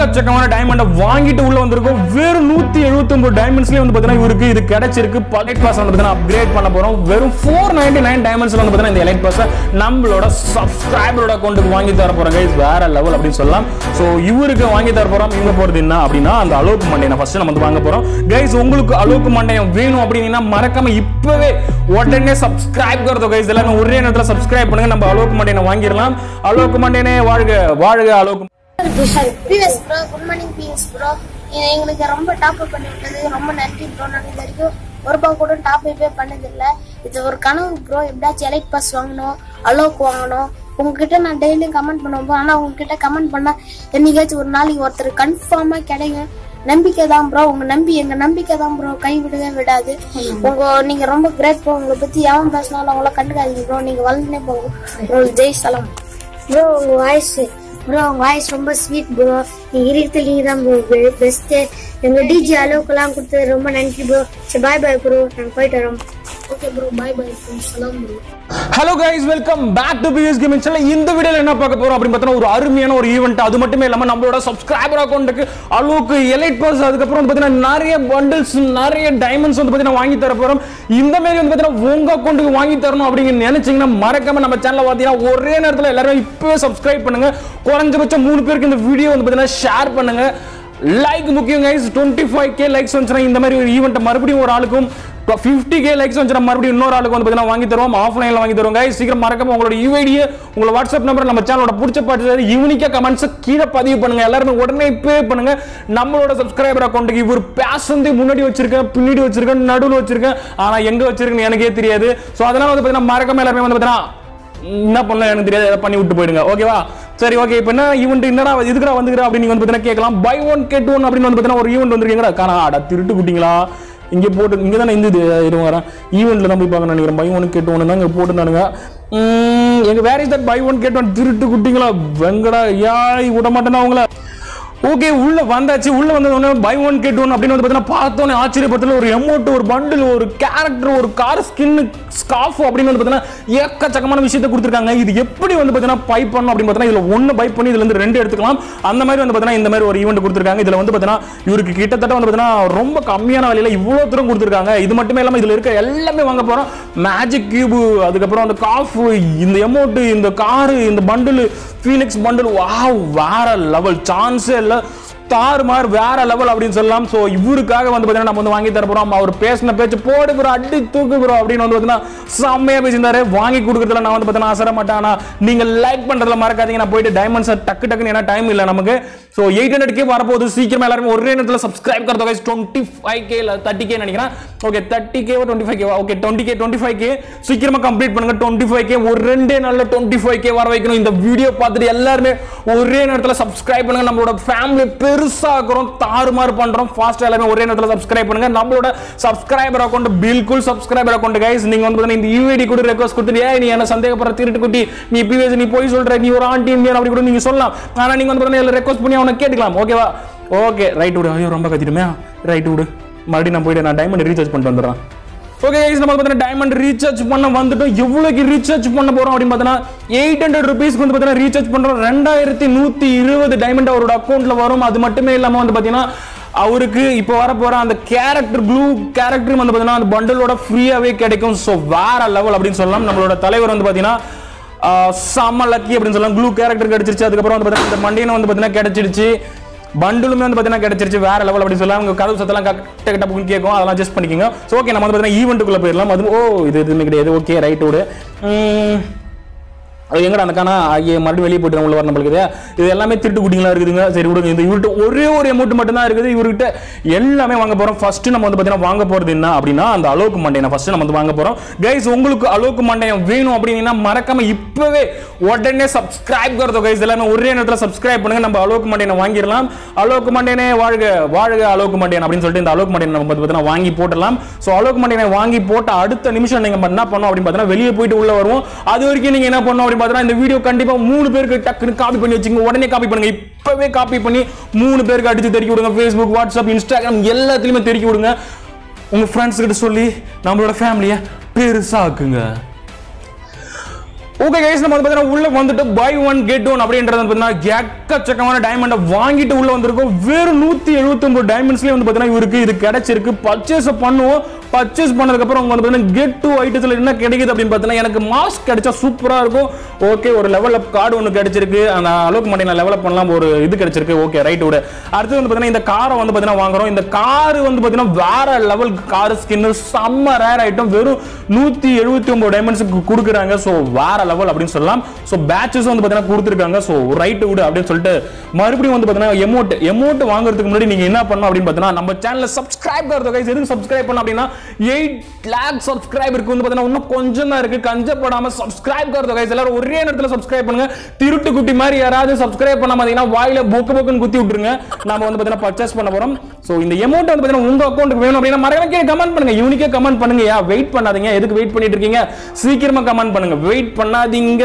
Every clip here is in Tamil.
எக்கச்சக்கமான டைமண்டை வாங்கிட்டு உள்ள வந்திருக்கோம் வெறும் நூத்தி எழுபத்தி ஒன்பது டைமண்ட்ஸ்லயே வந்து பாத்தீங்கன்னா இவருக்கு இது கிடைச்சிருக்கு பலைட் பாஸ் வந்து பாத்தீங்கன்னா அப்கிரேட் பண்ண போறோம் வெறும் ஃபோர் நைன்டி நைன் டைமண்ட்ஸ்ல வந்து பாத்தீங்கன்னா இந்த எலைட் பாஸ் நம்மளோட சப்ஸ்கிரைபரோட அக்கௌண்ட்டுக்கு வாங்கி தர போறோம் கைஸ் வேற லெவல் அப்படின்னு சொல்லலாம் சோ இவருக்கு வாங்கி தர போறோம் இவங்க போறது என்ன அப்படின்னா அந்த அலோக் மண்டையை ஃபர்ஸ்ட் நம்ம வந்து வாங்க போறோம் கைஸ் உங்களுக்கு அலோக் மண்டையம் வேணும் அப்படின்னா மறக்காம இப்பவே உடனே சப்ஸ்கிரைப் करदो கைஸ் எல்லாரும் ஒரே நேரத்துல சப்ஸ்கிரைப் பண்ணுங்க நம்ம அலோக் மண்டையனை வாங்கிடலாம் அலோக் மண்டையனே வாழ்க வாழ்க Alok previous bro good morning PS bro எங்களுக்கு ரொம்ப டாப் அப் பண்ணி விட்டது ரொம்ப நன்றி ப்ரோ நான் இது வரைக்கும் ஒரு ரூபா கூட டாப் அப்பே பண்ணதில்லை இது ஒரு கனவு ப்ரோ எப்படியாச்சும் எலைட் பாஸ் வாங்கணும் அலோக் வாங்கணும் உங்ககிட்ட நான் டெய்லியும் கமெண்ட் பண்ணுவோம் ஆனா உங்ககிட்ட கமெண்ட் பண்ணா என்னைக்காச்சும் ஒரு நாளைக்கு ஒருத்தர் கன்ஃபார்மா கிடைக்கும் நம்பிக்கை தான் ப்ரோ உங்க நம்பி எங்க நம்பிக்கை தான் ப்ரோ கைவிடவே விடாது உங்க நீங்க ரொம்ப கிரேட் ப்ரோ உங்களை பத்தி எவன் பேசினாலும் அவங்கள கண்டுக்காதீங்க ப்ரோ நீங்க வளர்ந்துனே போங்க ப்ரோ ஜெய் சலாம் ப்ரோ உங்க வாய்ஸ் ப்ரோ உங்க வாய்ஸ் ரொம்ப ஸ்வீட் ப்ரோ நீங்க இருக்கிறது நீங்க தான் ப்ரோ பெஸ்ட் எங்க டிஜி அளவுக்குலாம் கொடுத்தது ரொம்ப நன்றி ப்ரோ சரி பாய் பாய் ப்ரோ நாங்க போயிட்டு வரோம் ஓகே ப்ரோ பாய் பாய் சலாம் bro hello guys welcome back to PS gaming channel இந்த வீடியோல என்ன பார்க்க போறோம் அப்படின்னு பார்த்தா ஒரு அருமையான ஒரு ஈவெண்ட் அது மட்டுமே இல்லாம நம்மளோட சப்ஸ்கிரைபர் அக்கௌண்ட்டுக்கு அளவுக்கு எலைட் பாஸ் அதுக்கப்புறம் வந்து பார்த்தீங்கன்னா நிறைய பண்டில்ஸ் நிறைய டைமண்ட்ஸ் வந்து பார்த்தீங்கன்னா வாங்கி தர போறோம் இந்த மாதிரி வந்து பார்த்தீங்கன்னா உங்க அக்கௌண்ட்டுக்கு வாங்கி தரணும் அப்படின்னு நினைச்சீங்கன்னா மறக்காம நம்ம சேனலை பார்த்தீங்கன்னா ஒரே நேரத்தில் எல்லாரும் இப்பவே சப்ஸ்கிரைப் பண்ணுங்க குறைஞ்சபட்சம் மூணு பேருக்கு இந்த வீடியோ வந்து பார்த்தீங்கன்னா ஷேர் பண்ணுங்க லைக் முக்கியம் guys twenty five K likes வந்துச்சுன்னா இந்த மாதிரி ஒரு ஈவெண்ட் மறுபடியும் ஒரு ஆளுக்கும் ஃபிஃப்டி கே லைக்ஸ் வந்துச்சுன்னா மறுபடியும் இன்னொரு ஆளுக்கு வந்து பார்த்தீங்கன்னா வாங்கி தருவோம் ஆஃப்லைனில் வாங்கி தருவோம் கைஸ் சீக்கிரம் மறக்காம உங்களோட யூஐடியை உங்களோட வாட்ஸ்அப் நம்பர் நம்ம சேனலோட பிடிச்ச பாட்டு யூனிக்கா கமெண்ட்ஸ் கீழே பதிவு பண்ணுங்க எல்லாருமே உடனே பே பண்ணுங்க நம்மளோட சப்ஸ்கிரைபர் அக்கௌண்ட்டுக்கு இவர் பேசந்து முன்னாடி வச்சிருக்கேன் பின்னாடி வச்சிருக்கேன் நடுவில் வச்சிருக்கேன் ஆனா எங்க வச்சிருக்கேன்னு எனக்கே தெரியாது ஸோ அதனால வந்து பார்த்தீங்கன்னா மறக்காம எல்லாருமே வந்து பார்த்தீங்கன்னா என்ன பண்ணலாம் எனக்கு தெரியாது எதை பண்ணி விட்டு போயிடுங்க ஓகேவா சரி ஓகே இப்போ என்ன ஈவெண்ட் என்னடா இதுக்குடா வந்துக்கிறா அப்படின்னு நீங்க வந்து பார்த்தீங்கன்னா கேட்கலாம் பை ஒன் கெட் ஒன் அப்படின்னு வந்து பார்த்தீங்கன்னா ஒரு ஈவெண்ட் வந்திருக்கீங்களா காணா அட திருட்டு குட்டிங்களா இங்கே போட்டு இங்கே தானே இந்த இது இது வரேன் ஈவெண்ட்டில் தான் போய் பார்க்க நினைக்கிறேன் பை ஒன் கெட் ஒன்று தான் இங்கே போட்டுருந்தானுங்க எங்க வேற is that buy one get one திருட்டு குட்டிங்களா வெங்கடா யாய் விட மாட்டேன்னா அவங்கள ஓகே உள்ள வந்தாச்சு உள்ள வந்தது பை ஒன் கெட் ஒன் அப்படின்னு வந்து பார்த்தீங்கன்னா பார்த்தோன்னே ஆச்சரியப்பட்டதுல ஒரு எமௌண்ட் ஒரு பண்டில் ஒரு கேரக்டர் ஒரு கார் ஸ்கின் ஸ்காஃப் அப்படின்னு வந்து பார்த்தீங்கன்னா ஏக்கச்சக்கமான விஷயத்தை கொடுத்துருக்காங்க இது எப்படி வந்து பார்த்தீங்கன்னா பை பண்ணணும் அப்படின்னு பார்த்தீங்கன்னா இதுல ஒன்று பை பண்ணி இதுல இருந்து ரெண்டு எடுத்துக்கலாம் அந்த மாதிரி வந்து பார்த்தீங்கன்னா இந்த மாதிரி ஒரு ஈவெண்ட் கொடுத்துருக்காங்க இதுல வந்து பார்த்தீங்கன்னா இவருக்கு கிட்டத்தட்ட வந்து பார்த்தீங்கன்னா ரொம்ப கம்மியான விலையில இவ்வளோ தூரம் கொடுத்துருக்காங்க இது மட்டுமே இல்லாமல் இதுல இருக்க எல்லாமே வாங்க போறோம் மேஜிக் கியூபு அதுக்கப்புறம் அந்த காஃப் இந்த எமௌண்ட் இந்த காரு இந்த பண்டில் ஃபீனிக்ஸ் பண்டில் வாவ் வேற லெவல் சான்ஸே இல்லை தாறுமாறு வேற லெவல் அப்படின்னு சொல்லலாம் ஸோ இவருக்காக வந்து பார்த்தீங்கன்னா நம்ம வந்து வாங்கி தர போறோம் அவர் பேசின பேச்சு போடு ப்ரோ அடி தூக்கு ப்ரோ அப்படின்னு வந்து பார்த்தீங்கன்னா செம்மையா பேசியிருந்தாரு வாங்கி கொடுக்கறதுல நான் வந்து பார்த்தீங்கன்னா அசர மாட்டேன் ஆனா நீங்க லைக் பண்றதுல மறக்காதீங்க நான் போயிட்டு டைமண்ட்ஸ் டக்கு டக்குன்னு ஏன்னா டைம் இல்லை நமக்கு ஸோ எயிட் ஹண்ட்ரட் கே வரப்போகுது சீக்கிரமா எல்லாருமே ஒரே நேரத்தில் சப்ஸ்கிரைப் करते गाइस 25 கே இல்ல 30 கே நினைக்கிறேன் okay 30 K 25 K okay 20 K 25 K சீக்கிரமா கம்ப்ளீட் பண்ணுங்க 25 கே ஒரு ரெண்டே நாள்ல 25 கே வர வைக்கணும் இந்த வீடியோ பார்த்துட்டு எல்லாருமே ஒரே நேரத்தில் சப்ஸ்கிரைப் பண்ணுங்க நம்மளோட ஃபேமிலி பெருசாக்குறோம் தாறுமாறு பண்றோம் ஃபாஸ்டா எல்லாமே ஒரே நேரத்தில் சப்ஸ்கிரைப் பண்ணுங்க நம்மளோட சப்ஸ்கிரைபர் அக்கௌண்ட் பில்குல் சப்ஸ்கிரைபர் அக்கௌண்ட் கைஸ் நீங்க வந்து பார்த்தீங்கன்னா இந்த யூஐடி கூட ரெக்வஸ்ட் கொடுத்துட்டு ஏய் நீ என்ன சந்தேகப்படுற திருட்டு குட்டி நீ பிவிஎஸ் நீ போய் சொல்ற நீ ஒரு ஆண்டி இந்தியன் அப்படி கூட நீங்க சொல்லலாம் ஆனா நீங்க வந்து பார்த்தீங்கன்னா ரெக்வஸ்ட் பண்ணி அவனை கேட்டுக்கலாம் ஓகேவா ஓகே ரைட் விடு ஐயோ ரொம்ப கத்திட்டுமே ரைட் விடு மறுபடியும் நான் போயிட்டு நான் டைமண்ட் ரீசார்ஜ் பண்ணிட்டு வந்துடுறேன் ஓகே கைஸ் நம்ம பார்த்தீங்கன்னா டைமண்ட் ரீசார்ஜ் பண்ண வந்துட்டோம் எவ்வளோக்கு ரீசார்ஜ் பண்ண போறோம் அப்படின்னு பார்த்தீங்கன்னா எயிட் ஹண்ட்ரட் ருபீஸ்க்கு வந்து பார்த்தீங்கன்னா ரீசார்ஜ் பண்றோம் ரெண்டாயிரத்தி நூத்தி இருபது டைமண்ட் அவரோட அக்கௌண்ட்ல வரும் அது மட்டுமே இல்லாம வந்து பார்த்தீங்கன்னா அவருக்கு இப்போ வர போற அந்த கேரக்டர் ப்ளூ கேரக்டர் வந்து பார்த்தீங்கன்னா அந்த பண்டலோட ஃப்ரீயாவே கிடைக்கும் ஸோ வேற லெவல் அப்படின்னு சொல்லலாம் நம்மளோட தலைவர் வந்து பார்த்தீங்கன்னா ஆஹ், செம்ம லக்கி அப்படின்னு சொல்லலாம் ப்ளூ கேரக்டர் கிடைச்சிருச்சு அதுக்கப்புறம் வந்து பார்த்தீங்கன்னா இந்த மண்டியனை வந்து பார்த்தீங்கன்னா கிடைச்சிருச்சு பண்டுலுமே வந்து பார்த்தீங்கன்னா கிடைச்சிருச்சு வேற லெவல் அப்படின்னு சொல்லலாம் உங்க கதவு சத்தெல்லாம் கட்ட கட்ட புக்கு கேட்கும் அதெல்லாம் அட்ஜஸ்ட் பண்ணிக்கோங்க ஸோ ஓகே நம்ம வந்து பார்த்தீங்கன்னா ஈவெண்ட்டுக்குள்ள போயிடலாம் அது ஓ இது எதுவுமே கிடையாது ஓகே ரைட் விடு உம், அது எங்கடா அந்த காணா ஐயே மறுபடியும் வெளியே போயிட்டு உள்ள வர நம்மளுக்கு இது. இது எல்லாமே திருட்டு குட்டிங்களா இருக்குதுங்க சரி விடுங்க இந்த இவர்கிட்ட ஒரே ஒரு அமௌண்ட் மட்டும் தான் இருக்குது இவர்கிட்ட எல்லாமே வாங்க போறோம் ஃபர்ஸ்ட் நம்ம வந்து பார்த்தீங்கன்னா வாங்க போறது என்ன அப்படின்னா அந்த அலோக்கு மண்டையை ஃபர்ஸ்ட் நம்ம வந்து வாங்க போறோம் கைஸ் உங்களுக்கு அலோக்கு மண்டையம் வேணும் அப்படின்னா மறக்காம இப்பவே உடனே சப்ஸ்கிரைப் करदो கைஸ் எல்லாமே ஒரே நேரத்தில் சப்ஸ்கிரைப் பண்ணுங்க நம்ம அலோக்கு மண்டையனை வாங்கிடலாம் அலோக்கு மண்டையனே வாழ்க வாழ்க அலோக்கு மண்டையன் அப்படின்னு சொல்லிட்டு இந்த அலோக்கு மண்டையனை நம்ம வந்து பார்த்தீங்கன்னா வாங்கி போட்டலாம் ஸோ அலோக்கு மண்டையனை வாங்கி போட்ட அடுத்த நிமிஷம் நீங்க என்ன பண்ணணும் அப்படின்னு பார்த்தீங்கன்னா வெளியே போயிட்டு உள்ள வருவோம் அது வரைக்கும் நீங்க என்ன பண்ணணும் அப்படின்னு பார்த்தீங்கன்னா இந்த வீடியோ கண்டிப்பா மூணு பேருக்கு டக்குன்னு காப்பி பண்ணி வச்சுங்க உடனே காப்பி பண்ணுங்க இப்பவே காப்பி பண்ணி மூணு பேருக்கு அடிச்சு தெறிக்கி விடுங்க ஃபேஸ்புக் வாட்ஸ்அப் இன்ஸ்டாகிராம் எல்லாத்துலயுமே தெறிக்கி விடுங்க உங்க ஃப்ரெண்ட்ஸ் கிட்ட சொல்லி நம்மளோட ஃபேமிலியை பெருசாக்குங்க ஓகே கைஸ் நம்ம வந்து பார்த்தீங்கன்னா உள்ள வந்துட்டு பை ஒன் கெட் ஒன் அப்படின்றது வந்து பார்த்தீங்கன்னா எக்கச்சக்கமான டைமண்டை வாங்கிட்டு உள்ள வந்திருக்கோம் வெறும் நூத்தி எழுபத்தி ஒன்பது டைமண்ட்ஸ்லேயே வந்து பார்த்தீங்கன்னா இவருக்கு இது கிடைச்சிருக்கு பர்ச்சேஸ் பண்ணுவோம் பர்ச்சேஸ் பண்ணதுக்கப்புறம் அவங்க வந்து பார்த்தீங்கன்னா கெட் டூ ஐட்டத்தில் என்ன கிடைக்குது அப்படின்னு பார்த்தீங்கன்னா எனக்கு மாஸ்க் கிடைச்சா சூப்பராக இருக்கும் ஓகே ஒரு லெவல் அப் கார்டு ஒன்று கிடைச்சிருக்கு அந்த அளவுக்கு மட்டும் நான் லெவலப் பண்ணலாம் ஒரு இது கிடைச்சிருக்கு ஓகே ரைட் விட அடுத்து வந்து பார்த்தீங்கன்னா இந்த காரை வந்து பார்த்தீங்கன்னா வாங்குறோம் இந்த கார் வந்து பார்த்தீங்கன்னா வேற லெவல் கார் ஸ்கின்னு செம்ம ரேர் ஐட்டம் வெறும் நூற்றி எழுபத்தி ஒன்பது டைமண்ட்ஸுக்கு கொடுக்குறாங்க ஸோ வேற லெவல் அப்படின்னு சொல்லலாம் ஸோ பேட்சஸ் வந்து பார்த்தீங்கன்னா கொடுத்துருக்காங்க ஸோ ரைட் விடு அப்படின்னு சொல்லிட்டு மறுபடியும் வந்து பார்த்தீங்கன்னா எமௌண்ட் எமௌண்ட் வாங்குறதுக்கு முன்னாடி நீங்கள் என்ன பண்ணணும் அப்படின்னு பார்த்தீங்கன்னா நம்ம சேனலில் சப்ஸ்கிரைப் பண்ணுறது கைஸ் எதுக்கு சப்ஸ்கிரைப் பண்ணணும் அப்படின்னா எயிட் லேக் சப்ஸ்கிரைபருக்கு வந்து பார்த்தீங்கன்னா இன்னும் கொஞ்சம் தான் இருக்கு கஞ்சப்படாம சப்ஸ்கிரைப் பண்ணுறது கைஸ் எல்லாரும் ஒரே நேரத்தில் சப்ஸ்கிரைப் பண்ணுங்க திருட்டு குட்டி மாதிரி யாராவது சப்ஸ்கிரைப் பண்ண பார்த்தீங்கன்னா வாயில பொக்கு பொக்குன்னு குத்தி விட்டுருங்க நம்ம வந்து பார்த்தீங்கன்னா பர்ச்சேஸ் பண்ண போறோம் ஸோ இந்த எமௌண்ட் வந்து பார்த்தீங்கன்னா உங்க அக்கௌண்ட்டுக்கு வேணும் அப்படின்னா மறக்காம கீழே கமெண்ட் பண்ணுங்க யூனிக்கே கமெண்ட் பண்ணுங்க யா வெயிட் பண்ணாதீங்க எதுக்கு வெயிட் பண்ணிட்டு இருக்கீங்க சீக்கிரமா கமெண்ட் பண்ணுங்க வெயிட் பண்ணாதீங்க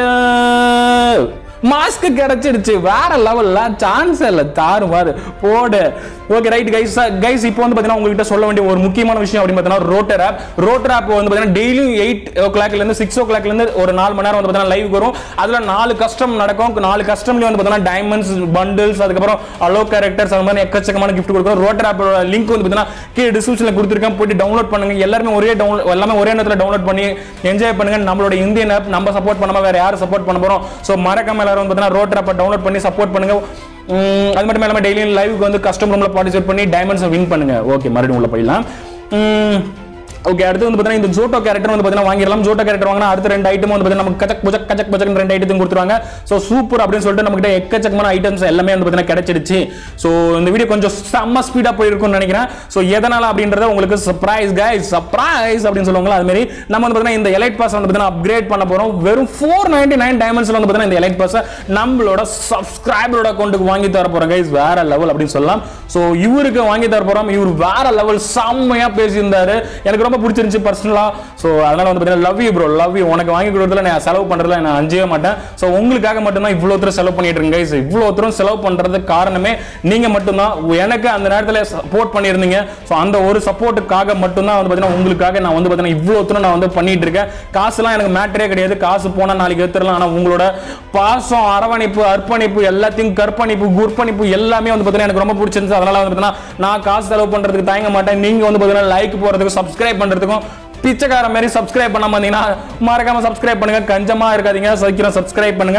மாஸ்க் கிடைச்சிடுச்சு வேற லெவல்ல சான்ஸ் இல்ல தாறு மாறு போடு ஓகே ரைட் கைஸ் கைஸ் இப்போ வந்து பாத்தீங்கன்னா உங்ககிட்ட சொல்ல வேண்டிய ஒரு முக்கியமான விஷயம் அப்படின்னு பார்த்தீங்கன்னா ரோட்டர் ஆப் ரோட்டர் ஆப் வந்து பாத்தீங்கன்னா டெய்லியும் எயிட் ஓ கிளாக்ல இருந்து சிக்ஸ் ஓ கிளாக்ல இருந்து ஒரு நாலு மணி நேரம் வந்து பாத்தீங்கன்னா லைவ் வரும் அதுல நாலு கஸ்டம் நடக்கும் நாலு கஸ்டம்ல வந்து பாத்தீங்கன்னா டைமண்ட்ஸ் பண்டில்ஸ் அதுக்கப்புறம் அலோ கேரக்டர்ஸ் அந்த மாதிரி எக்கச்சக்கமான கிஃப்ட் கொடுக்குறோம் ரோட்டர் ஆப் லிங்க் வந்து பாத்தீங்கன்னா கீழே டிஸ்கிரிப்ஷன்ல கொடுத்துருக்கேன் போயிட்டு டவுன்லோட் பண்ணுங்க எல்லாருமே ஒரே டவுன்லோட் எல்லாமே ஒரே நேரத்தில் டவுன்லோட் பண்ணி என்ஜாய் பண்ணுங்க நம்மளோட இந்தியன் ஆப் நம்ம சப்போர்ட் பண்ணாம வேற யாரும் சப்போர்ட் பண்ண போறோம் ஸோ மறக்காம எல்லாரும் வந்து பாத்தீங்கன்னா ரோட்டர் ஆப்பை டவுன்லோட் பண்ணி சப்போர்ட் பண்ணுங்க உம், அது மட்டும் இல்லாமல் டெய்லியும் லைவுக்கு வந்து கஸ்டம் ரூம்ல பார்ட்டிசிபேட் பண்ணி டைமண்ட்ஸை வின் பண்ணுங்க ஓகே மறுபடியும் உள்ள போயிடலாம் உம், ஓகே அடுத்து வந்து பார்த்தீங்கன்னா இந்த ஜோட்டோ கேரக்டர் வந்து பார்த்தீங்கன்னா வாங்கிடலாம் ஜோட்டோ கேரக்டர் வாங்கினா அடுத்த ரெண்டு ஐட்டம் வந்து பார்த்தீங்கன்னா நமக்கு கச்சக் புஜக் கச்சக் புஜக் ரெண்டு ஐட்டம் கொடுத்துருவாங்க ஸோ சூப்பர் அப்படின்னு சொல்லிட்டு நம்மகிட்ட எக்கச்சக்கமான ஐட்டம்ஸ் எல்லாமே வந்து பார்த்தீங்கன்னா கிடைச்சிடுச்சு ஸோ இந்த வீடியோ கொஞ்சம் செம்ம ஸ்பீடாக போயிருக்கும்னு நினைக்கிறேன் ஸோ எதனால அப்படின்றத உங்களுக்கு சர்ப்ரைஸ் கைஸ் சர்ப்ரைஸ் அப்படின்னு சொல்லுவாங்களா அது மாதிரி நம்ம வந்து பார்த்தீங்கன்னா இந்த எலைட் பாஸ் வந்து பார்த்தீங்கன்னா அப்கிரேட் பண்ண போகிறோம் வெறும் ஃபோர் நைன்டி நைன் டைமண்ட்ஸ்ல வந்து பார்த்தீங்கன்னா இந்த எலைட் பாஸை நம்மளோட சப்ஸ்கிரைபரோட அக்கௌண்ட்டுக்கு வாங்கி தர போகிறோம் கைஸ் வேற லெவல் அப்படின்னு சொல்லலாம் ஸோ இவருக்கு வாங்கி தர போகிறோம் இவர் வேற லெவல் செம்மையாக பேசியிருந்தாரு எனக்கு ரொம்ப பிடிச்சிருந்துச்சு பர்சனலாக ஸோ அதனால வந்து பார்த்தீங்கன்னா love you bro love you உனக்கு வாங்கி கொடுக்குறதுல நான் செலவு பண்ணுறதுல நான் அஞ்சவே மாட்டேன் ஸோ உங்களுக்காக மட்டும்தான் இவ்வளோ தூரம் செலவு பண்ணிட்டு இருக்கேன் guys. இவ்வளோ தூரம் செலவு பண்ணுறதுக்கு காரணமே நீங்கள் மட்டும்தான் எனக்கு அந்த நேரத்தில் சப்போர்ட் பண்ணியிருந்தீங்க ஸோ அந்த ஒரு சப்போர்ட்டுக்காக மட்டும்தான் வந்து பார்த்தீங்கன்னா உங்களுக்காக நான் வந்து பார்த்தீங்கன்னா இவ்வளோ தூரம் நான் வந்து பண்ணிட்டு இருக்கேன் காசுலாம் எனக்கு மேட்டரே கிடையாது காசு போனால் நாளைக்கு எடுத்துடலாம் ஆனால் உங்களோட பாசம் அரவணைப்பு அர்ப்பணிப்பு எல்லாத்தையும் கற்பணிப்பு குர்ப்பணிப்பு எல்லாமே வந்து பார்த்தீங்கன்னா எனக்கு ரொம்ப பிடிச்சிருந்துச்சு அதனால வந்து பார்த்தீங்கன்னா நான் காசு செலவு பண்ணுறதுக்கு தயங்க மாட்டேன் நீங்கள் வந்து பார்த்தீங்கன்னா லைக் போகிறதுக்கும் சப்ஸ்கிரைப் பண்ணுறதுக்கும் பிச்சைக்கார மாதிரி சப்ஸ்கிரைப் பண்ணாம இருந்தீங்கன்னா மறக்காம சப்ஸ்கிரைப் பண்ணுங்க கஞ்சமா இருக்காதீங்க சீக்கிரம் சப்ஸ்கிரைப் பண்ணுங்க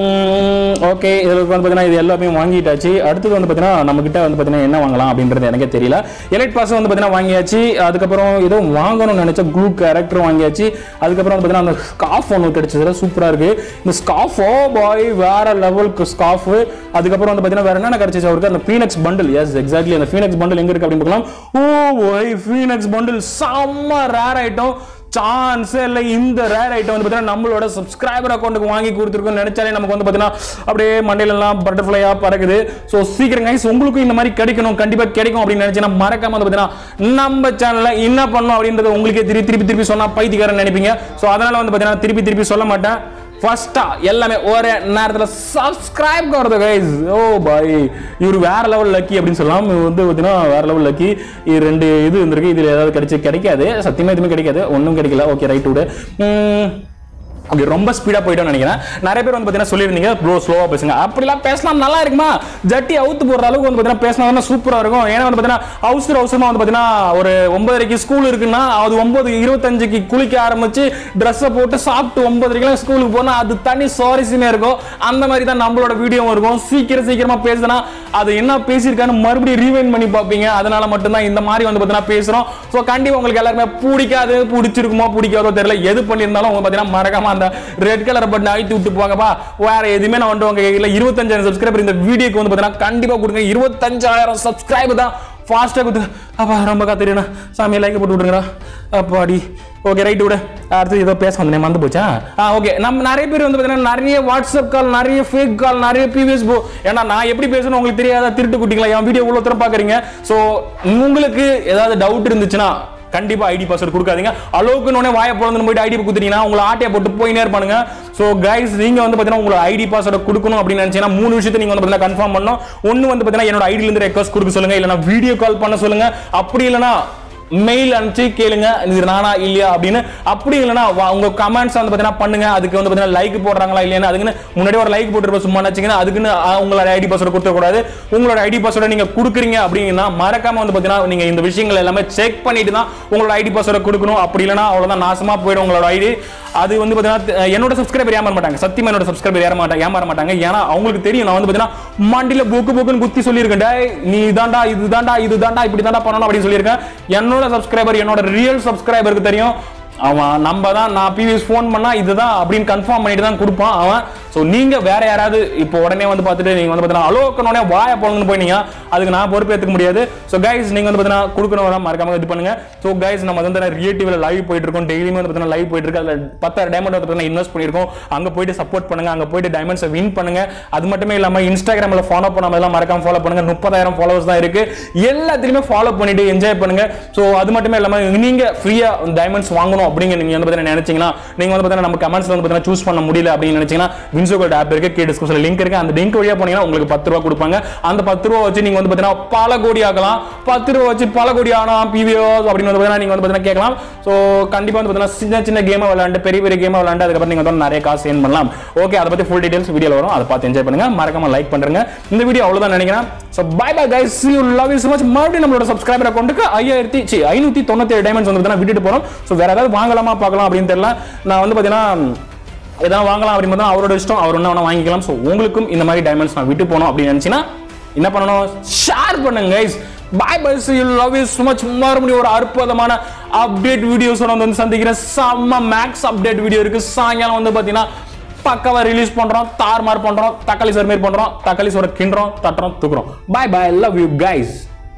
ஓகே இதில் வந்து பார்த்தீங்கன்னா இது எல்லாமே வாங்கிட்டாச்சு அடுத்தது வந்து பார்த்தீங்கன்னா நம்ம கிட்ட வந்து பார்த்தீங்கன்னா என்ன வாங்கலாம் அப்படின்றது எனக்கே தெரியல எலைட் பாஸ் வந்து பார்த்தீங்கன்னா வாங்கியாச்சு அதுக்கப்புறம் ஏதோ வாங்கணும்னு நினைச்ச க்ளூ கேரக்டர் வாங்கியாச்சு அதுக்கப்புறம் வந்து பார்த்தீங்கன்னா அந்த ஸ்காஃப் ஒன்று கிடைச்சதுல சூப்பராக இருக்கு இந்த ஸ்காஃப் ஓ பாய் வேற லெவலுக்கு ஸ்காஃப் அதுக்கப்புறம் வந்து பார்த்தீங்கன்னா வேற என்னென்ன கிடைச்சிச்சு அவருக்கு அந்த ஃபீனக்ஸ் பண்டில் எஸ் எக்ஸாக்ட்லி அந்த ஃபீனக்ஸ் பண்டில் எங்க இருக்கு அப்படின்னு பார்க்கலாம் ஓ பாய் ஃபீனக்ஸ் பண்டில் செம்ம ரேர் ஐட்டம் சான்ஸே இல்லை இந்த ரேர் ஐட்டம் வந்து பார்த்தீங்கன்னா நம்மளோட சப்ஸ்கிரைபர் அக்கௌண்ட்டுக்கு வாங்கி கொடுத்துருக்கோம்னு நினைச்சாலே நமக்கு வந்து பார்த்தீங்கன்னா அப்படியே மண்டையிலலாம் பட்டர்ஃப்ளையாக பறக்குது ஸோ சீக்கிரம் கைஸ் உங்களுக்கும் இந்த மாதிரி கிடைக்கணும் கண்டிப்பாக கிடைக்கும் அப்படின்னு நினைச்சீங்கன்னா மறக்காம வந்து பார்த்தீங்கன்னா நம்ம சேனலில் என்ன பண்ணணும் அப்படின்றத உங்களுக்கே திருப்பி திருப்பி திருப்பி சொன்னால் பைத்தியக்காரன் நினைப்பீங்க ஸோ அதனால வந்து பார்த்தீங்கன்னா திருப்பி திருப்பி சொல்ல மாட்டேன் ஃபர்ஸ்டா எல்லாமே ஒரே நேரத்தில் சப்ஸ்கிரைப் பண்ணுறது கைஸ் ஓ பாய் இவர் வேற லெவல் லக்கி அப்படின்னு சொல்லலாம் இவர் வந்து பார்த்தீங்கன்னா வேற லெவல் லக்கி இது ரெண்டு இது இருந்திருக்கு இதில் ஏதாவது கிடைச்சி கிடைக்காது சத்தியமா எதுவுமே கிடைக்காது ஒன்றும் கிடைக்கல ஓகே ரைட் விடு உம், அப்படி ரொம்ப ஸ்பீடாக போயிட்டோம்னு நினைக்கிறேன் நிறைய பேர் வந்து பார்த்தீங்கன்னா சொல்லியிருந்தீங்க ப்ரோ ஸ்லோவாக பேசுங்க அப்படிலாம் பேசலாம் நல்லா இருக்குமா ஜட்டி அவுத்து போடுற அளவுக்கு வந்து பார்த்தீங்கன்னா பேசினா சூப்பராக இருக்கும் ஏன்னா வந்து பார்த்தீங்கன்னா அவசர அவசரமாக வந்து பார்த்தீங்கன்னா ஒரு ஒன்பதரைக்கு ஸ்கூல் இருக்குன்னா அது ஒன்பது இருபத்தஞ்சுக்கு குளிக்க ஆரம்பிச்சு ட்ரெஸ்ஸை போட்டு சாப்பிட்டு ஒன்பதரைக்கெல்லாம் ஸ்கூலுக்கு போனால் அது தனி சுவாரஸ்யமே இருக்கும் அந்த மாதிரி தான் நம்மளோட வீடியோவும் இருக்கும் சீக்கிரம் சீக்கிரமாக பேசுனா அது என்ன பேசியிருக்கான்னு மறுபடியும் ரீவைண்ட் பண்ணி பார்ப்பீங்க அதனால மட்டும்தான் இந்த மாதிரி வந்து பார்த்தீங்கன்னா பேசுகிறோம் ஸோ கண்டிப்பாக உங்களுக்கு எல்லாருமே பிடிக்காது பிடிச்சிருக்குமோ பிடிக்காதோ தெரியல எது பண்ணியிருந்தாலும் உங்க பார்த்தீங்கன்னா மறக்காம அந்த ரெட் கலர் பட்டன் அழுத்தி விட்டு போங்கப்பா வேற எதுவுமே நான் வந்து உங்க கையில் இருபத்தஞ்சாயிரம் சப்ஸ்கிரைபர் இந்த வீடியோக்கு வந்து பார்த்தீங்கன்னா கண்டிப்பாக கொடுங்க இருபத்தஞ்சாயிரம் சப்ஸ்கிரைபர் தான் ஃபாஸ்ட்டாக கொடுத்து அப்பா ரொம்ப காத்திரியா சாமி லைக் போட்டு விட்ருங்கடா அப்பாடி ஓகே ரைட் விடு அடுத்து ஏதோ பேச வந்தேன் மறந்து போச்சா ஆ ஓகே நம்ம நிறைய பேர் வந்து பார்த்தீங்கன்னா நிறைய வாட்ஸ்அப் கால் நிறைய ஃபேக் கால் நிறைய பிவிஎஸ் போ ஏன்னா நான் எப்படி பேசணும் உங்களுக்கு தெரியாத திருட்டு குட்டிங்களா என் வீடியோ இவ்வளோ தூரம் பார்க்குறீங்க ஸோ உங்களுக்கு ஏதாவது டவுட் இருந்துச்சுன்னா கண்டிப்பா ஐடி பாஸ்வேர்ட் கொடுக்காதீங்க அளவுக்கு உடனே வாய பிறந்து போயிட்டு ஐடி கொடுத்துட்டீங்கன்னா உங்களை ஆட்டையை போட்டு போயினே இருப்பானுங்க ஸோ கைஸ் நீங்க வந்து பார்த்தீங்கன்னா உங்களோட ஐடி பாஸ்வேர்ட் கொடுக்கணும் அப்படின்னு நினைச்சீங்கன்னா மூணு விஷயத்தை நீங்க வந்து பார்த்தீங்கன்னா கன்ஃபார்ம் பண்ணணும் ஒன்று வந்து பார்த்தீங்கன்னா என்னோட ஐடியில இருந்து ரெக்வஸ்ட் கொடுக்க சொல்லுங்க இல்லைனா வீடியோ கால் பண்ண சொல்லுங்க அப்படி இல்லைனா மெயில் அனுப்பிச்சு கேளுங்க இது நானா இல்லையா அப்படின்னு அப்படி இல்லைன்னா வா- உங்க கமெண்ட்ஸ் வந்து பார்த்தீங்கன்னா பண்ணுங்க அதுக்கு வந்து பார்த்தீங்கன்னா லைக் போடுறாங்களா இல்லையான்னு அதுக்குன்னு முன்னாடி ஒரு லைக் போட்டுருப்ப சும்மா நினைச்சீங்கன்னா அதுக்குன்னு ஆ, உங்களோட ஐடி பாஸ்வேர்டு கொடுத்துக்கூடாது உங்களோட ஐடி பாஸ்வேர்டை நீங்க கொடுக்குறீங்க அப்படின்னா மறக்காம வந்து பார்த்தீங்கன்னா நீங்க இந்த விஷயங்கள் எல்லாமே செக் பண்ணிட்டு தான் உங்களோட ஐடி பாஸ்வேர்டை கொடுக்கணும் அப்படி இல்லைன்னா அவ்வளவுதான் நாசமா போயிடும் உங்களோட ஐடி அது வந்து பார்த்தீங்கன்னா அஹ், என்னோட சப்ஸ்கிரைபர் ஏமாற மாட்டாங்க சத்தியமா என்னோட சப்ஸ்கிரைபர் ஏற மாட்டாங்க ஏமாற மாட்டாங்க ஏன்னா அவங்களுக்கு தெரியும் நான் வந்து பார்த்தீங்கன்னா மண்டியில புக்கு புக்குன்னு குத்தி சொல்லியிருக்கேன் டேய் நீ இதாண்டா இதுதாண்டா இதுதாண்டா இப்படி தாண்டா பண்ணணும் அப்படின்னு சொல்லியிருக்கேன் என்னோட சப்ஸ்கிரைபர் என்னோட ரியல் சப்ஸ்கிரைபருக்கு தெரியும் அவன் நம்ம தான் நான் பிவிஎஸ் ஃபோன் பண்ணா இதுதான் அப்படின்னு கன்ஃபார்ம் பண்ணிட்டு தான் கொடுப்பான் அவன் ஸோ நீங்க வேற யாராவது இப்போ உடனே வந்து பார்த்துட்டு நீங்க வந்து பார்த்தீங்கன்னா அலோக்கனோடனே வாய போகணும்னு போயிட்டீங்க அதுக்கு நான் பொறுப்பேற்றுக்க முடியாது ஸோ கைஸ் நீங்க வந்து பார்த்தீங்கன்னா கொடுக்கணும் மறக்காம இது பண்ணுங்க ஸோ கைஸ் நம்ம வந்து ரியேட்டிவ்ல லைவ் போயிட்டு இருக்கோம் டெய்லியுமே வந்து பார்த்தீங்கன்னா லைவ் போயிட்டு இருக்கு அதில் பத்தாயிரம் டைமண்ட் வந்து பார்த்தீங்கன்னா இன்வெஸ்ட் பண்ணியிருக்கோம் அங்க போயிட்டு சப்போர்ட் பண்ணுங்க அங்க போயிட்டு டைமண்ட்ஸை வின் பண்ணுங்க அது மட்டுமே இல்லாம இன்ஸ்டாகிராம்ல ஃபாலோ பண்ணாம எல்லாம் மறக்காம ஃபாலோ பண்ணுங்க முப்பதாயிரம் ஃபாலோவர்ஸ் தான் இருக்கு எல்லாத்தையுமே ஃபாலோ பண்ணிட்டு என்ஜாய் பண்ணுங்க ஸோ அது மட்டுமே இல்லாம நீங்க ஃப்ரீயா டைமண்ட்ஸ் வாங்கணும் அப்படிங்க நீங்க வந்து பார்த்தீங்கன்னா நினைச்சீங்கன்னா நீங்க வந்து பார்த்தீங்கன்னா நம்ம கமெண்ட்ஸ்ல வந்து பார்த்தீங்கன்னா சூஸ் பண்ண முடியல அப்படின்னு நினைச்சீங்கன்னா வின்சோகோல்ட் ஆப் இருக்கு கே டிஸ்கிரிப்ஷன்ல லிங்க் இருக்கு அந்த லிங்க் வழியா போனீங்கன்னா உங்களுக்கு பத்து ரூபா கொடுப்பாங்க அந்த பத்து ரூபா வச்சு நீங்க வந்து பார்த்தீங்கன்னா பல கோடி ஆகலாம் பத்து ரூபா வச்சு பல கோடி ஆகலாம் பிவிஓஸ் அப்படின்னு வந்து பார்த்தீங்கன்னா நீங்க வந்து பார்த்தீங்கன்னா கேட்கலாம் ஸோ கண்டிப்பா வந்து பார்த்தீங்கன்னா சின்ன சின்ன கேமை விளையாண்டு பெரிய பெரிய கேமை விளையாண்டு அதுக்கப்புறம் நீங்க வந்து நிறைய காசு ஏன் பண்ணலாம் ஓகே அதை பத்தி ஃபுல் டீடைல்ஸ் வீடியோல வரும் அதை பார்த்து என்ஜாய் பண்ணுங்க மறக்காம லைக் பண்றேங்க இந்த வீடியோ அவ்வளவுதான் நினைக்கிறேன் so bye bye guys see you love you so much மறுபடியும் நம்மளோட சப்ஸ்கிரைபர் அக்கௌண்ட்டுக்கு ஐயாயிரத்தி சி ஐநூத்தி தொண்ணூத்தி ஏழு டைமண்ட்ஸ் வந்து பார்த்தீங்கன்னா விட்டுட்டு போறோம் ஸோ வேற ஏதாவது வாங்கலாமா பார்க்கலாம் அப்படின்னு தெரியல நான் வந்து பார்த்தீங்கன்னா எதாவது வாங்கலாம் அப்படின்னு பார்த்தா அவரோட இஷ்டம் அவர் என்ன வேணா வாங்கிக்கலாம் ஸோ உங்களுக்கும் இந்த மாதிரி டைமண்ட்ஸ் நான் விட்டு போனோம் அப்படின்னு நினைச்சீங்கன்னா என்ன பண்ணணும் ஷேர் பண்ணுங்க guys bye bye see you love you so much மறுபடியும் ஒரு அற்புதமான அப்டேட் வீடியோஸோட வந்து சந்திக்கிறேன் செம்ம மேக்ஸ் அப்டேட் வீடியோ இருக்கு சாயங்காலம் வந்து பார்த்தீங்கன்னா பக்காவா ரிலீஸ் பண்றோம் தார்மார் பண்றோம் தக்காளி சோறு மாரி பண்றோம் தக்காளி சோறு கிண்டுறோம் தட்டுறோம் தூக்குறோம் bye bye love you guys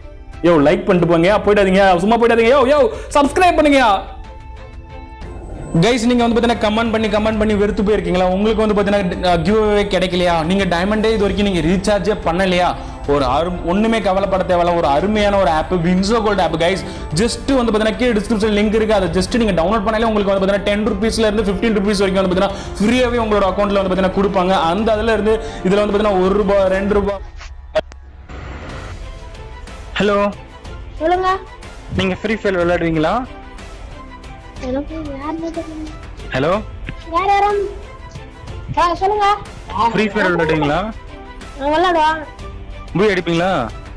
yo like பண்ணிட்டு போங்க போயிடாதீங்க சும்மா போயிடாதீங்க யோ யோ சப்ஸ்கிரைப் பண்ணுங்க கைஸ் நீங்க வந்து பார்த்தீங்கன்னா கமெண்ட் பண்ணி கமெண்ட் பண்ணி வெறுத்து போயிருக்கீங்களா உங்களுக்கு வந்து பார்த்தீங்கன்னா கிவ் அவே கிடைக்கலையா நீங்க டைமண்டே இது வரைக்கும் நீங்க ரீசார்ஜே பண்ணலையா ஒரு அரு ஒண்ணுமே கவலைப்பட தேவையில்ல ஒரு அருமையான ஒரு app Winzo gold app guys just வந்து பார்த்தீங்கன்னா கீழே டிஸ்கிரிப்ஷன் லிங்க் இருக்கு அதை ஜஸ்ட் நீங்க டவுன்லோட் பண்ணாலே உங்களுக்கு வந்து பார்த்தீங்கன்னா டென் ருபீஸ்ல இருந்து ஃபிஃப்டீன் ருபீஸ் வரைக்கும் வந்து பார்த்தீங்கன்னா ஃப்ரீயாவே உங்களோட அக்கௌண்ட்ல வந்து பார்த்தீங்கன்னா கொடுப்பாங்க அந்த அதுல இருந்து இதுல வந்து பார்த்தீங்கன்னா ஒரு ரூபாய் ரெண்டு ரூபாய் ஹலோ சொல்லுங்க நீங்க ஃப்ரீ ஃபயர் விளையாடுவீங்களா எனக்கு யாருன்னு தெரியல ஹலோ யார் யாரும் ஆ சொல்லுங்க ஃப்ரீ ஃபயர் விளையாடுவீங்களா நான் விளையாடுவோம் போய் அடிப்பீங்களா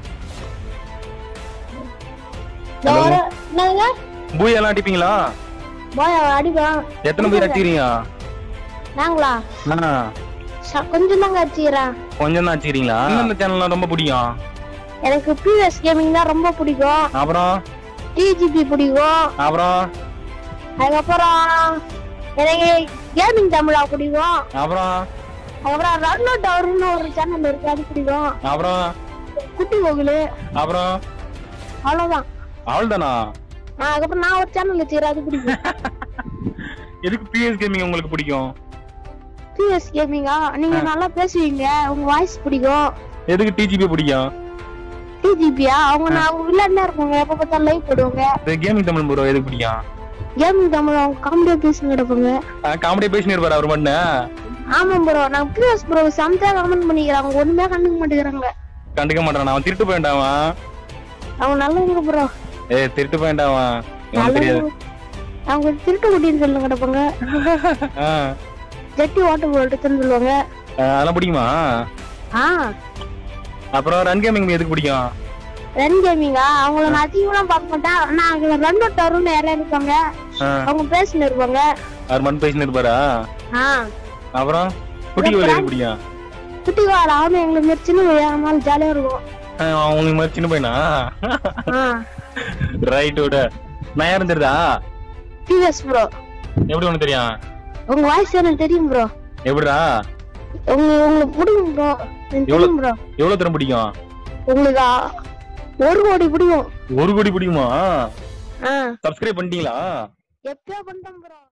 இந்த ஒரு என்னதுங்க பூய் எல்லாம் அடிப்பீங்களா போய் அடிப்போம் எத்தனை பேர் அடிக்கிறீங்க நாங்களா ஆ ச- கொஞ்சம் தாங்க அடிச்சுக்கிறேன் கொஞ்சம் தான் அடிக்கிறீங்களா இந்த சேனல்லாம் ரொம்ப பிடிக்கும் எனக்கு பிஎஸ் கேமிங் தான் ரொம்ப பிடிக்கும் அப்புறம் டிஜிபி பிடிக்கும் அப்புறம் அதுக்கப்புறம் எனக்கு கேமிங் தமிழா பிடிக்கும் அப்புறம் அப்புறம் ரன் டவர்னு ஒரு சேனல் இருக்கு அது பிடிக்கும் அப்புறம் குட்டி கோகுலு அப்புறம் அவ்வளவுதான் அவ்வளோதானா ஆ, அதுக்கப்புறம் நான் ஒரு சேனல் வச்சுக்கிறேன் அது பிடிக்கும் எதுக்கு பிஎஸ் கேமிங் உங்களுக்கு பிடிக்கும் பிஎஸ் கேமிங்கா நீங்க நல்லா பேசுவீங்க உங்க வாய்ஸ் பிடிக்கும் எதுக்கு டிஜிபி பிடிக்கும் டிஜிபியா அவங்க நான் அவங்க விளையாடுனே இருப்பாங்க எப்ப பார்த்தாலும் லைவ் போடுவாங்க இந்த கேமிங் தமிழ் ப்ரோ எதுக்கு பிடிக்கும் கேமிங் தமிழ் அவங்க காமெடியா பேசி கிடப்பாங்க காமெடி பேசினு இருப்பாரு அவர் மட்டும் ஆமா ப்ரோ நான் பிஎஸ் ப்ரோ சமைச்சா கமெண்ட் பண்ணிக்கிறாங்க ஒண்ணுமே கண்டுக்க மாட்டேங்கிறாங்க கண்டுக்க மாட்டான் அவன் திருட்டு போயிட்டான் அவங்க நல்லவங்க ப்ரோ ஏ திருட்டு போயிட்டான் அவன் எனக்கு தெரியாது நல்லவங்க அவங்க திருட்டு குட்டின்னு சொல்லுங்க கிடப்பாங்க ஆ, ஜட்டி வாட்டர் போட்டுன்னு சொல்லுவாங்க ஆ, அதெல்லாம் பிடிக்குமா ஆ அப்புறம் ரன் கேமிங் எதுக்கு பிடிக்கும் ரன் கேமிங்கா அவங்கள நான் அதிகமா பார்க்க மாட்டேன் ஆனா அவங்க ரன் டவர்னு யாரும் இருப்பாங்க ஆ, அவங்க பேசின்னு இருப்பாங்க அவர் மட்டும் பேசினு இருப்பாரா ஆ அப்புறம் குட்டி கோயில் எதுக்கு பிடிக்கும் குட்டி கால அவனு எங்களுக்கு மாரி சின்ன வயதானாலும் ஜாலியா இருக்கும் ஆ, அவங்களுக்கு மாதிரி சின்ன பையனா ஆ ரைட் விட நான் யாரும் தெரியுதா பிஎஸ் ப்ரோ எப்படி ஒண்ணு தெரியும் உங்க வாய்ஸ் எனக்கு தெரியும் ப்ரோ எப்படிடா உங்க உங்களுக்கு பிடிக்கும் ப்ரோ எனக்கு எவ்வளவு? தெரியும் ப்ரோ எவ்வளவு தரம் பிடிக்கும் உங்களுக்கு ஆ, ஒரு கோடி பிடிக்கும் ஒரு கோடி பிடிக்குமா ஆ சப்ஸ்கிரைப் பண்ணிட்டீங்களா எப்பயோ பண்ணிட்டேன் ப்ரோ